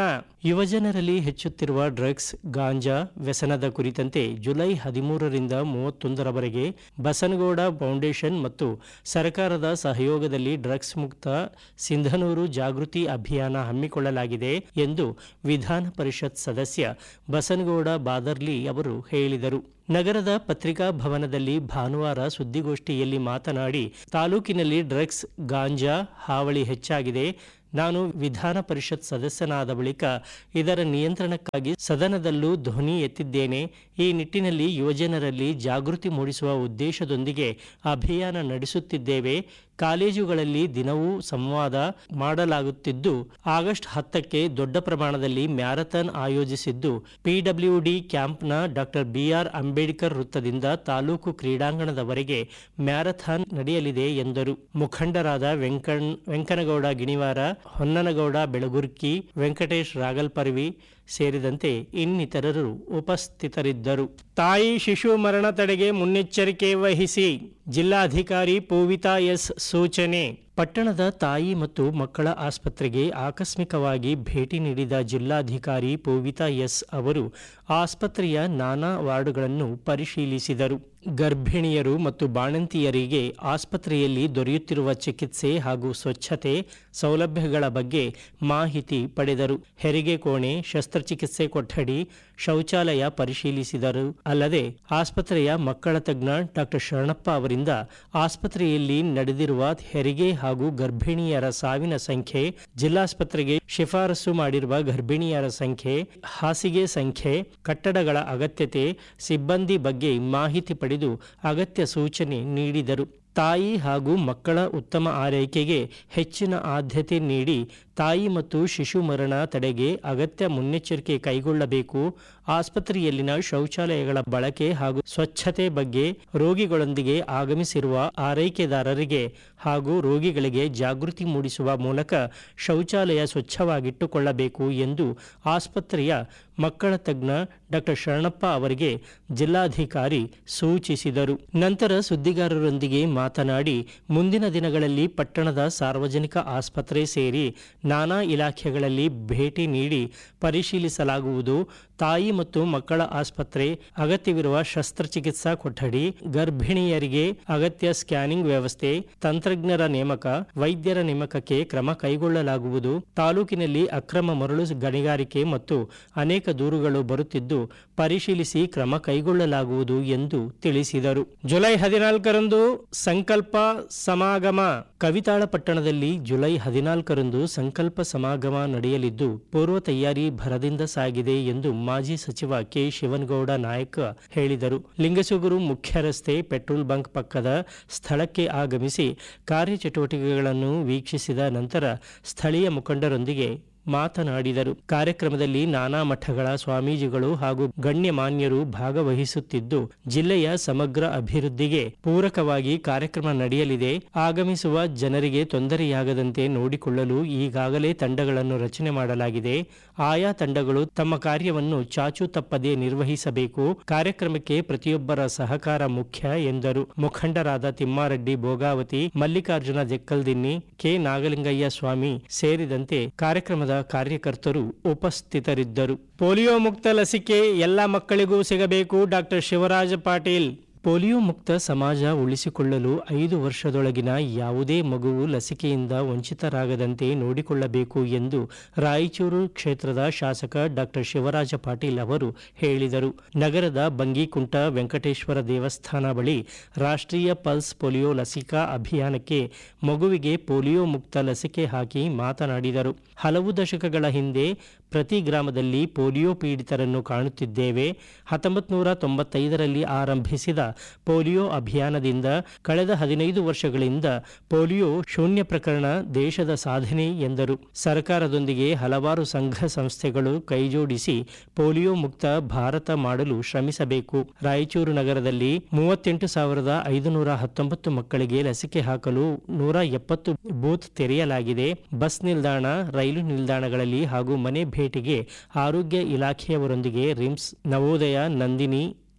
H: ಯುವಜನರಲ್ಲಿ ಹೆಚ್ಚುತ್ತಿರುವ ಡ್ರಗ್ಸ್ ಗಾಂಜಾ ವ್ಯಸನದ ಕುರಿತಂತೆ ಜುಲೈ ಹದಿಮೂರರಿಂದ ಮೂವತ್ತೊಂದರವರೆಗೆ ಬಸನಗೌಡ ಫೌಂಡೇಶನ್ ಮತ್ತು ಸರ್ಕಾರದ ಸಹಯೋಗದಲ್ಲಿ ಡ್ರಗ್ಸ್ ಮುಕ್ತ ಸಿಂಧನೂರು ಜಾಗೃತಿ ಅಭಿಯಾನ ಹಮ್ಮಿಕೊಳ್ಳಲಾಗಿದೆ ಎಂದು ವಿಧಾನ ಪರಿಷತ್ ಸದಸ್ಯ ಬಸನಗೌಡ ಬಾದರ್ಲಿ ಅವರು ಹೇಳಿದರು ನಗರದ ಪತ್ರಿಕಾ ಭವನದಲ್ಲಿ ಭಾನುವಾರ ಸುದ್ದಿಗೋಷ್ಠಿಯಲ್ಲಿ ಮಾತನಾಡಿ ತಾಲೂಕಿನಲ್ಲಿ ಡ್ರಗ್ಸ್ ಗಾಂಜಾ ಹಾವಳಿ ಹೆಚ್ಚಾಗಿದೆ ನಾನು ವಿಧಾನ ಪರಿಷತ್ ಸದಸ್ಯನಾದ ಬಳಿಕ ಇದರ ನಿಯಂತ್ರಣಕ್ಕಾಗಿ ಸದನದಲ್ಲೂ ಧ್ವನಿ ಎತ್ತಿದ್ದೇನೆ ಈ ನಿಟ್ಟಿನಲ್ಲಿ ಯುವಜನರಲ್ಲಿ ಜಾಗೃತಿ ಮೂಡಿಸುವ ಉದ್ದೇಶದೊಂದಿಗೆ ಅಭಿಯಾನ ನಡೆಸುತ್ತಿದ್ದೇವೆ ಕಾಲೇಜುಗಳಲ್ಲಿ ದಿನವೂ ಸಂವಾದ ಮಾಡಲಾಗುತ್ತಿದ್ದು ಆಗಸ್ಟ್ ಹತ್ತಕ್ಕೆ ದೊಡ್ಡ ಪ್ರಮಾಣದಲ್ಲಿ ಮ್ಯಾರಥಾನ್ ಆಯೋಜಿಸಿದ್ದು ಪಿಡಬ್ಲ್ಯೂಡಿ ಕ್ಯಾಂಪ್ನ ಡಾಕ್ಟರ್ ಬಿಆರ್ ಅಂಬೇಡ್ಕರ್ ವೃತ್ತದಿಂದ ತಾಲೂಕು ಕ್ರೀಡಾಂಗಣದವರೆಗೆ ಮ್ಯಾರಥಾನ್ ನಡೆಯಲಿದೆ ಎಂದರು ಮುಖಂಡರಾದ ವೆಂಕಣ್ ವೆಂಕನಗೌಡ ಗಿಣಿವಾರ ಹೊನ್ನನಗೌಡ ಬೆಳಗುರ್ಕಿ ವೆಂಕಟೇಶ್ ರಾಗಲ್ಪರ್ವಿ ಸೇರಿದಂತೆ ಇನ್ನಿತರರು ಉಪಸ್ಥಿತರಿದ್ದರು ತಾಯಿ ಶಿಶು ಮರಣ ತಡೆಗೆ ಮುನ್ನೆಚ್ಚರಿಕೆ ವಹಿಸಿ ಜಿಲ್ಲಾಧಿಕಾರಿ ಪೂವಿತಾ ಎಸ್ ಸೂಚನೆ ಪಟ್ಟಣದ ತಾಯಿ ಮತ್ತು ಮಕ್ಕಳ ಆಸ್ಪತ್ರೆಗೆ ಆಕಸ್ಮಿಕವಾಗಿ ಭೇಟಿ ನೀಡಿದ ಜಿಲ್ಲಾಧಿಕಾರಿ ಪೂವಿತಾ ಎಸ್ ಅವರು ಆಸ್ಪತ್ರೆಯ ನಾನಾ ವಾರ್ಡುಗಳನ್ನು ಪರಿಶೀಲಿಸಿದರು ಗರ್ಭಿಣಿಯರು ಮತ್ತು ಬಾಣಂತಿಯರಿಗೆ ಆಸ್ಪತ್ರೆಯಲ್ಲಿ ದೊರೆಯುತ್ತಿರುವ ಚಿಕಿತ್ಸೆ ಹಾಗೂ ಸ್ವಚ್ಛತೆ ಸೌಲಭ್ಯಗಳ ಬಗ್ಗೆ ಮಾಹಿತಿ ಪಡೆದರು ಹೆರಿಗೆ ಕೋಣೆ ಶಸ್ತ್ರಚಿಕಿತ್ಸೆ ಕೊಠಡಿ ಶೌಚಾಲಯ ಪರಿಶೀಲಿಸಿದರು ಅಲ್ಲದೆ ಆಸ್ಪತ್ರೆಯ ಮಕ್ಕಳ ತಜ್ಞ ಡಾಕ್ಟರ್ ಶರಣಪ್ಪ ಅವರಿಂದ ಆಸ್ಪತ್ರೆಯಲ್ಲಿ ನಡೆದಿರುವ ಹೆರಿಗೆ ಹಾಗೂ ಗರ್ಭಿಣಿಯರ ಸಾವಿನ ಸಂಖ್ಯೆ ಜಿಲ್ಲಾಸ್ಪತ್ರೆಗೆ ಶಿಫಾರಸು ಮಾಡಿರುವ ಗರ್ಭಿಣಿಯರ ಸಂಖ್ಯೆ ಹಾಸಿಗೆ ಸಂಖ್ಯೆ ಕಟ್ಟಡಗಳ ಅಗತ್ಯತೆ ಸಿಬ್ಬಂದಿ ಬಗ್ಗೆ ಮಾಹಿತಿ ಪಡೆದು ಅಗತ್ಯ ಸೂಚನೆ ನೀಡಿದರು ತಾಯಿ ಹಾಗೂ ಮಕ್ಕಳ ಉತ್ತಮ ಆರೈಕೆಗೆ ಹೆಚ್ಚಿನ ಆದ್ಯತೆ ನೀಡಿ ತಾಯಿ ಮತ್ತು ಶಿಶು ಮರಣ ತಡೆಗೆ ಅಗತ್ಯ ಮುನ್ನೆಚ್ಚರಿಕೆ ಕೈಗೊಳ್ಳಬೇಕು ಆಸ್ಪತ್ರೆಯಲ್ಲಿನ ಶೌಚಾಲಯಗಳ ಬಳಕೆ ಹಾಗೂ ಸ್ವಚ್ಛತೆ ಬಗ್ಗೆ ರೋಗಿಗಳೊಂದಿಗೆ ಆಗಮಿಸಿರುವ ಆರೈಕೆದಾರರಿಗೆ ಹಾಗೂ ರೋಗಿಗಳಿಗೆ ಜಾಗೃತಿ ಮೂಡಿಸುವ ಮೂಲಕ ಶೌಚಾಲಯ ಸ್ವಚ್ಛವಾಗಿಟ್ಟುಕೊಳ್ಳಬೇಕು ಎಂದು ಆಸ್ಪತ್ರೆಯ ಮಕ್ಕಳ ತಜ್ಞ ಡಾಕ್ಟರ್ ಶರಣಪ್ಪ ಅವರಿಗೆ ಜಿಲ್ಲಾಧಿಕಾರಿ ಸೂಚಿಸಿದರು ನಂತರ ಸುದ್ದಿಗಾರರೊಂದಿಗೆ ಮಾತನಾಡಿ ಮುಂದಿನ ದಿನಗಳಲ್ಲಿ ಪಟ್ಟಣದ ಸಾರ್ವಜನಿಕ ಆಸ್ಪತ್ರೆ ಸೇರಿ ನಾನಾ ಇಲಾಖೆಗಳಲ್ಲಿ ಭೇಟಿ ನೀಡಿ ಪರಿಶೀಲಿಸಲಾಗುವುದು ತಾಯಿ ಮತ್ತು ಮಕ್ಕಳ ಆಸ್ಪತ್ರೆ ಅಗತ್ಯವಿರುವ ಶಸ್ತ್ರಚಿಕಿತ್ಸಾ ಕೊಠಡಿ ಗರ್ಭಿಣಿಯರಿಗೆ ಅಗತ್ಯ ಸ್ಕ್ಯಾನಿಂಗ್ ವ್ಯವಸ್ಥೆ ತಂತ್ರಜ್ಞರ ನೇಮಕ ವೈದ್ಯರ ನೇಮಕಕ್ಕೆ ಕ್ರಮ ಕೈಗೊಳ್ಳಲಾಗುವುದು ತಾಲೂಕಿನಲ್ಲಿ ಅಕ್ರಮ ಮರಳು ಗಣಿಗಾರಿಕೆ ಮತ್ತು ಅನೇಕ ದೂರುಗಳು ಬರುತ್ತಿದ್ದು ಪರಿಶೀಲಿಸಿ ಕ್ರಮ ಕೈಗೊಳ್ಳಲಾಗುವುದು ಎಂದು ತಿಳಿಸಿದರು ಜುಲೈ ಹದಿನಾಲ್ಕರಂದು ಸಂಕಲ್ಪ ಸಮಾಗಮ ಕವಿತಾಳ ಪಟ್ಟಣದಲ್ಲಿ ಜುಲೈ ಹದಿನಾಲ್ಕರಂದು ಸಂಕಲ್ಪ ಸಮಾಗಮ ನಡೆಯಲಿದ್ದು ಪೂರ್ವ ತಯಾರಿ ಭರದಿಂದ ಸಾಗಿದೆ ಎಂದು ಮಾಜಿ ಸಚಿವ ಕೆ ಶಿವನಗೌಡ ನಾಯಕ ಹೇಳಿದರು ಲಿಂಗಸುಗೂರು ಮುಖ್ಯ ರಸ್ತೆ ಪೆಟ್ರೋಲ್ ಬಂಕ್ ಪಕ್ಕದ ಸ್ಥಳಕ್ಕೆ ಆಗಮಿಸಿ ಕಾರ್ಯಚಟುವಟಿಕೆಗಳನ್ನು ವೀಕ್ಷಿಸಿದ ನಂತರ ಸ್ಥಳೀಯ ಮುಖಂಡರೊಂದಿಗೆ ಮಾತನಾಡಿದರು ಕಾರ್ಯಕ್ರಮದಲ್ಲಿ ನಾನಾ ಮಠಗಳ ಸ್ವಾಮೀಜಿಗಳು ಹಾಗೂ ಗಣ್ಯಮಾನ್ಯರು ಭಾಗವಹಿಸುತ್ತಿದ್ದು ಜಿಲ್ಲೆಯ ಸಮಗ್ರ ಅಭಿವೃದ್ಧಿಗೆ ಪೂರಕವಾಗಿ ಕಾರ್ಯಕ್ರಮ ನಡೆಯಲಿದೆ ಆಗಮಿಸುವ ಜನರಿಗೆ ತೊಂದರೆಯಾಗದಂತೆ ನೋಡಿಕೊಳ್ಳಲು ಈಗಾಗಲೇ ತಂಡಗಳನ್ನು ರಚನೆ ಮಾಡಲಾಗಿದೆ ಆಯಾ ತಂಡಗಳು ತಮ್ಮ ಕಾರ್ಯವನ್ನು ಚಾಚು ತಪ್ಪದೆ ನಿರ್ವಹಿಸಬೇಕು ಕಾರ್ಯಕ್ರಮಕ್ಕೆ ಪ್ರತಿಯೊಬ್ಬರ ಸಹಕಾರ ಮುಖ್ಯ ಎಂದರು ಮುಖಂಡರಾದ ತಿಮ್ಮಾರೆಡ್ಡಿ ಭೋಗಾವತಿ ಮಲ್ಲಿಕಾರ್ಜುನ ಜಕ್ಕಲ್ದಿನ್ನಿ ಕೆ ನಾಗಲಿಂಗಯ್ಯ ಸ್ವಾಮಿ ಸೇರಿದಂತೆ ಕಾರ್ಯಕ್ರಮದ ಕಾರ್ಯಕರ್ತರು ಉಪಸ್ಥಿತರಿದ್ದರು ಪೋಲಿಯೋ ಮುಕ್ತ ಲಸಿಕೆ ಎಲ್ಲ ಮಕ್ಕಳಿಗೂ ಸಿಗಬೇಕು ಡಾಕ್ಟರ್ ಶಿವರಾಜ ಪಾಟೀಲ್ ಪೋಲಿಯೋ ಮುಕ್ತ ಸಮಾಜ ಉಳಿಸಿಕೊಳ್ಳಲು ಐದು ವರ್ಷದೊಳಗಿನ ಯಾವುದೇ ಮಗುವು ಲಸಿಕೆಯಿಂದ ವಂಚಿತರಾಗದಂತೆ ನೋಡಿಕೊಳ್ಳಬೇಕು ಎಂದು ರಾಯಚೂರು ಕ್ಷೇತ್ರದ ಶಾಸಕ ಡಾಕ್ಟರ್ ಶಿವರಾಜ ಪಾಟೀಲ್ ಅವರು ಹೇಳಿದರು ನಗರದ ಬಂಗೀಕುಂಟ ವೆಂಕಟೇಶ್ವರ ದೇವಸ್ಥಾನ ಬಳಿ ರಾಷ್ಟ್ರೀಯ ಪಲ್ಸ್ ಪೋಲಿಯೋ ಲಸಿಕಾ ಅಭಿಯಾನಕ್ಕೆ ಮಗುವಿಗೆ ಪೋಲಿಯೋ ಮುಕ್ತ ಲಸಿಕೆ ಹಾಕಿ ಮಾತನಾಡಿದರು ಹಲವು ದಶಕಗಳ ಹಿಂದೆ ಪ್ರತಿ ಗ್ರಾಮದಲ್ಲಿ ಪೋಲಿಯೋ ಪೀಡಿತರನ್ನು ಕಾಣುತ್ತಿದ್ದೇವೆ ಹತ್ತೊಂಬತ್ತು ನೂರ ತೊಂಬತ್ತೈದರಲ್ಲಿ ಆರಂಭಿಸಿದ ಪೋಲಿಯೋ ಅಭಿಯಾನದಿಂದ ಕಳೆದ ಹದಿನೈದು ವರ್ಷಗಳಿಂದ ಪೋಲಿಯೋ ಶೂನ್ಯ ಪ್ರಕರಣ ದೇಶದ ಸಾಧನೆ ಎಂದರು ಸರ್ಕಾರದೊಂದಿಗೆ ಹಲವಾರು ಸಂಘ ಸಂಸ್ಥೆಗಳು ಕೈಜೋಡಿಸಿ ಪೋಲಿಯೋ ಮುಕ್ತ ಭಾರತ ಮಾಡಲು ಶ್ರಮಿಸಬೇಕು ರಾಯಚೂರು ನಗರದಲ್ಲಿ ಮೂವತ್ತೆಂಟು ಸಾವಿರದ ಐದುನೂರ ಹತ್ತೊಂಬತ್ತು ಮಕ್ಕಳಿಗೆ ಲಸಿಕೆ ಹಾಕಲು ನೂರ ಎಪ್ಪತ್ತು ಬೂತ್ ತೆರೆಯಲಾಗಿದೆ ಬಸ್ ನಿಲ್ದಾಣ ರೈಲು ನಿಲ್ದಾಣಗಳಲ್ಲಿ ಹಾಗೂ ಮನೆ ಭೇಟಿಗೆ ಆರೋಗ್ಯ ಇಲಾಖೆಯವರೊಂದಿಗೆ ರಿಮ್ಸ್ ನವೋದಯ ನಂದಿನಿ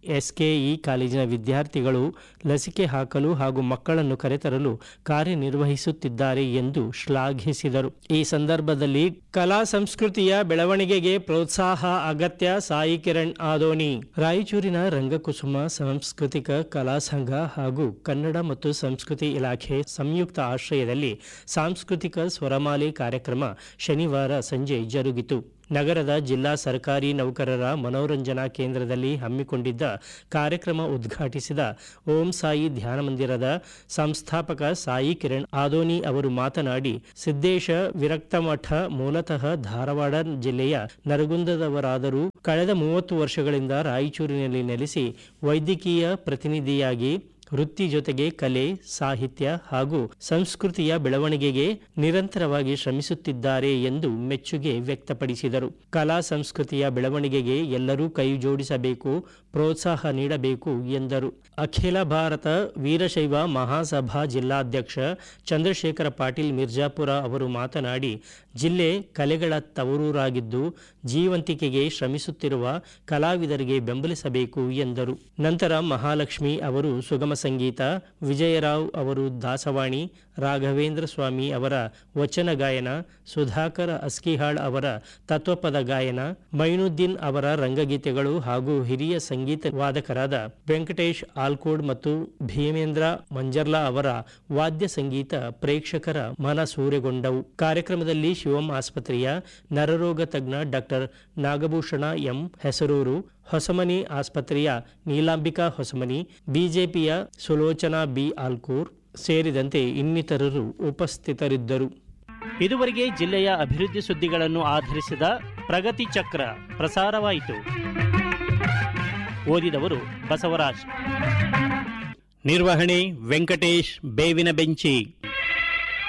H: ಎಸ್ಕೆಇ ಕಾಲೇಜಿನ ವಿದ್ಯಾರ್ಥಿಗಳು ಲಸಿಕೆ ಹಾಕಲು ಹಾಗೂ ಮಕ್ಕಳನ್ನು ಕರೆತರಲು ಕಾರ್ಯನಿರ್ವಹಿಸುತ್ತಿದ್ದಾರೆ ಎಂದು ಶ್ಲಾಘಿಸಿದರು ಈ ಸಂದರ್ಭದಲ್ಲಿ ಕಲಾ ಸಂಸ್ಕೃತಿಯ ಬೆಳವಣಿಗೆಗೆ ಪ್ರೋತ್ಸಾಹ ಅಗತ್ಯ ಸಾಯಿ ಕಿರಣ್ ಆದೋನಿ ರಾಯಚೂರಿನ ರಂಗಕುಸುಮ ಸಾಂಸ್ಕೃತಿಕ ಕಲಾ ಸಂಘ ಹಾಗೂ ಕನ್ನಡ ಮತ್ತು ಸಂಸ್ಕೃತಿ ಇಲಾಖೆ ಸಂಯುಕ್ತ ಆಶ್ರಯದಲ್ಲಿ ಸಾಂಸ್ಕೃತಿಕ ಸ್ವರಮಾಲೆ ಕಾರ್ಯಕ್ರಮ ಶನಿವಾರ ಸಂಜೆ ಜರುಗಿತು ನಗರದ ಜಿಲ್ಲಾ ಸರ್ಕಾರಿ ನೌಕರರ ಮನೋರಂಜನಾ ಕೇಂದ್ರದಲ್ಲಿ ಹಮ್ಮಿಕೊಂಡಿದ್ದ ಕಾರ್ಯಕ್ರಮ ಉದ್ಘಾಟಿಸಿದ ಓಂ ಸಾಯಿ ಧ್ಯಾನ ಮಂದಿರದ ಸಂಸ್ಥಾಪಕ ಸಾಯಿ ಕಿರಣ್ ಆದೋನಿ ಅವರು ಮಾತನಾಡಿ ಸಿದ್ದೇಶ ವಿರಕ್ತ ಮಠ ಮೂಲತಃ ಧಾರವಾಡ ಜಿಲ್ಲೆಯ ನರಗುಂದದವರಾದರೂ ಕಳೆದ ಮೂವತ್ತು ವರ್ಷಗಳಿಂದ ರಾಯಚೂರಿನಲ್ಲಿ ನೆಲೆಸಿ ವೈದ್ಯಕೀಯ ಪ್ರತಿನಿಧಿಯಾಗಿ ವೃತ್ತಿ ಜೊತೆಗೆ ಕಲೆ ಸಾಹಿತ್ಯ ಹಾಗೂ ಸಂಸ್ಕೃತಿಯ ಬೆಳವಣಿಗೆಗೆ ನಿರಂತರವಾಗಿ ಶ್ರಮಿಸುತ್ತಿದ್ದಾರೆ ಎಂದು ಮೆಚ್ಚುಗೆ ವ್ಯಕ್ತಪಡಿಸಿದರು ಕಲಾ ಸಂಸ್ಕೃತಿಯ ಬೆಳವಣಿಗೆಗೆ ಎಲ್ಲರೂ ಕೈ ಜೋಡಿಸಬೇಕು ಪ್ರೋತ್ಸಾಹ ನೀಡಬೇಕು ಎಂದರು ಅಖಿಲ ಭಾರತ ವೀರಶೈವ ಮಹಾಸಭಾ ಜಿಲ್ಲಾಧ್ಯಕ್ಷ ಚಂದ್ರಶೇಖರ ಪಾಟೀಲ್ ಮಿರ್ಜಾಪುರ ಅವರು ಮಾತನಾಡಿ ಜಿಲ್ಲೆ ಕಲೆಗಳ ತವರೂರಾಗಿದ್ದು ಜೀವಂತಿಕೆಗೆ ಶ್ರಮಿಸುತ್ತಿರುವ ಕಲಾವಿದರಿಗೆ ಬೆಂಬಲಿಸಬೇಕು ಎಂದರು ನಂತರ ಮಹಾಲಕ್ಷ್ಮಿ ಅವರು ಸುಗಮ ಸಂಗೀತ ವಿಜಯರಾವ್ ಅವರು ದಾಸವಾಣಿ ರಾಘವೇಂದ್ರ ಸ್ವಾಮಿ ಅವರ ವಚನ ಗಾಯನ ಸುಧಾಕರ ಅಸ್ಕಿಹಾಳ್ ಅವರ ತತ್ವಪದ ಗಾಯನ ಮೈನುದ್ದೀನ್ ಅವರ ರಂಗಗೀತೆಗಳು ಹಾಗೂ ಹಿರಿಯ ಸಂಗೀತ ವಾದಕರಾದ ವೆಂಕಟೇಶ್ ಆಲ್ಕೋಡ್ ಮತ್ತು ಭೀಮೇಂದ್ರ ಮಂಜರ್ಲಾ ಅವರ ವಾದ್ಯ ಸಂಗೀತ ಪ್ರೇಕ್ಷಕರ ಮನ ಸೂರೆಗೊಂಡವು ಕಾರ್ಯಕ್ರಮದಲ್ಲಿ ಶಿವಂ ಆಸ್ಪತ್ರೆಯ ನರರೋಗ ತಜ್ಞ ಡಾಕ್ಟರ್ ನಾಗಭೂಷಣ ಎಂ ಹೆಸರೂರು ಹೊಸಮನಿ ಆಸ್ಪತ್ರೆಯ ನೀಲಾಂಬಿಕಾ ಹೊಸಮನಿ ಬಿಜೆಪಿಯ ಸುಲೋಚನಾ ಬಿ ಆಲ್ಕೂರ್ ಸೇರಿದಂತೆ ಇನ್ನಿತರರು ಉಪಸ್ಥಿತರಿದ್ದರು ಇದುವರೆಗೆ ಜಿಲ್ಲೆಯ ಅಭಿವೃದ್ಧಿ ಸುದ್ದಿಗಳನ್ನು ಆಧರಿಸಿದ ಪ್ರಗತಿ ಚಕ್ರ ಪ್ರಸಾರವಾಯಿತು ಓದಿದವರು ಬಸವರಾಜ್ ನಿರ್ವಹಣೆ ವೆಂಕಟೇಶ್ ಬೇವಿನ ಬೆಂಚಿ